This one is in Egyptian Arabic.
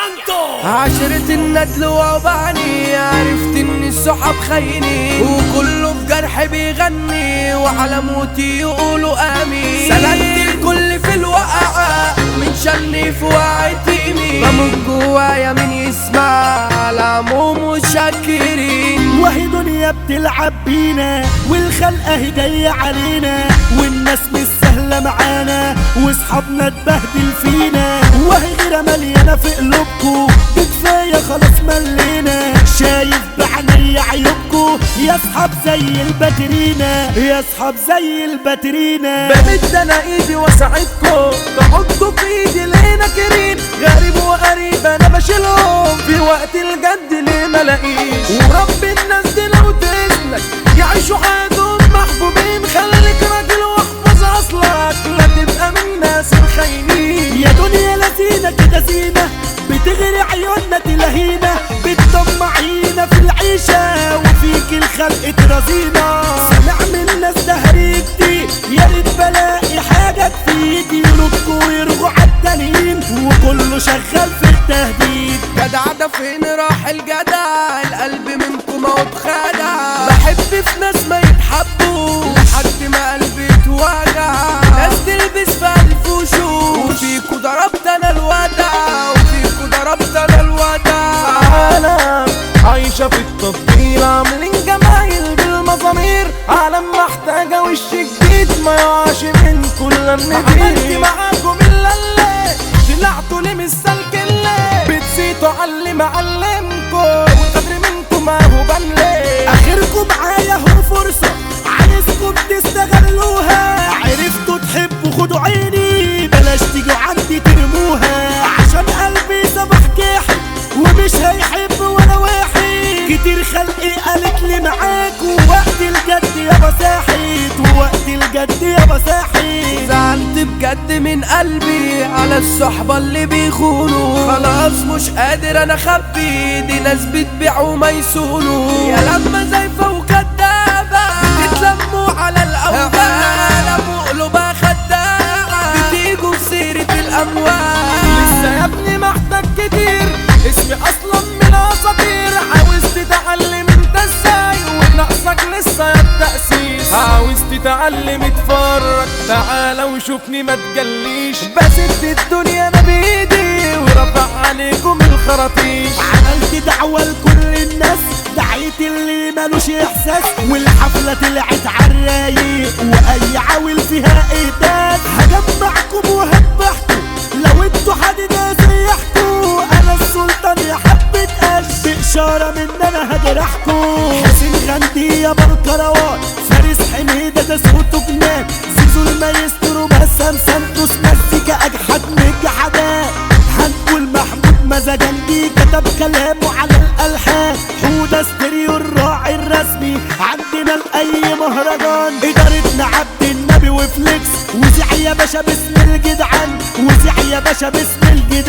سانتو عشرة الندل وبعني عرفت ان الصحاب خاينين وكله في جرح بيغني وعلى موتي يقولوا امين سندت الكل في الوقعة من شني في وقعتي مين بموت جوايا مين يسمع العموم مشكرين وهي دنيا بتلعب بينا والخلق اهي جاية علينا والناس مش سهلة معانا واصحابنا اتبهدل فينا وهي غيرة مليانة في قلوبكو كفاية خلاص ملينا شايف بعيني عيوبكو يا اصحاب زي الباترينا يا اصحاب زي الباترينا بمد انا ايدي واساعدكم تحطوا في ايدي لينا كريم غريب وقريب انا بشيلهم في وقت الجد ليه ملاقيش ورب الناس دي لو تسلك يعيشوا حياتهم محبوبين خليك راجل واحفظ اصلك لا تبقى من الناس الخاينين يا دنيا لذينة كده زينة بتغري عيوننا تلهينا بتطمعينا في العيشة وفيك الخلق ترازينا سامع من الناس دهريتي يا ريت بلاقي حاجة تفيدي يردوا ويرجعوا عالتانيين وكله شغال في التهديد جدع ده فين راح الجدع القلب منكم اهو اتخدع بحب في ناس ما يتحبوا لحد ما قلبي اتوجع ناس تلبس في الف وشوش وفيكوا ضربت انا الودع وفيكوا ضربت انا الودع عالم عايشة في التفضيل عاملين جمايل بالمزامير عالم محتاجة وش جديد ما يقعش من كل النبيل معاكم الا اللي طلعتوا لي مش سالك اللي بتزيدوا على اللي معلمكم والقدر منكم ما هو بنلي اخركم معايا هو فرصة عايزكم تستغلوها عرفتوا تحبوا خدوا عيني بلاش تيجوا عندي ترموها عشان قلبي صباح جاحد ومش هيحب ولا واحد كتير خلقي قالت لي معاك ووقت الجد يابا ساحت ووقت الجد يابا ساحت زعلت بجد من قلبي على الصحبة اللي بيخونوا خلاص مش قادر انا اخبي دي ناس بتبيع وما يسونوا يا لما زيفة وكدابة بتتلموا على الاوبان ابو قلوبها خداعة بتيجوا في سيرة الاموال لسه يا ابني محتاج كتير اسمي اصلا من اساطير عاوز تتعلم انت ازاي وناقصك لسه يا التأسيس عاوز تتعلم اتفرج تعالى وشوفني ما تجليش بسد الدنيا انا بايدي ورفع عليكم الخراطيش عملت دعوة لكل الناس دعيت اللي مالوش احساس والحفلة طلعت عالرايق واي عاول فيها اهداف هجمعكم وهبحكم لو انتوا حد سيحكوا انا السلطان يا حبة قش بإشارة من انا هجرحكوا حسين غندي يا بالكروان فارس حميدة ده صوته جنان زيزو المايسترو بسام سانتوس مزيكا اجحد من الجحدات هنقول محمود مزاجنجي كتب كلامه على الالحان حوده ستيريو الراعي الرسمي عندنا لاي مهرجان ادارتنا عبد النبي وفليكس وزع يا باشا باسم الجدعان وزع يا باشا باسم الجدعان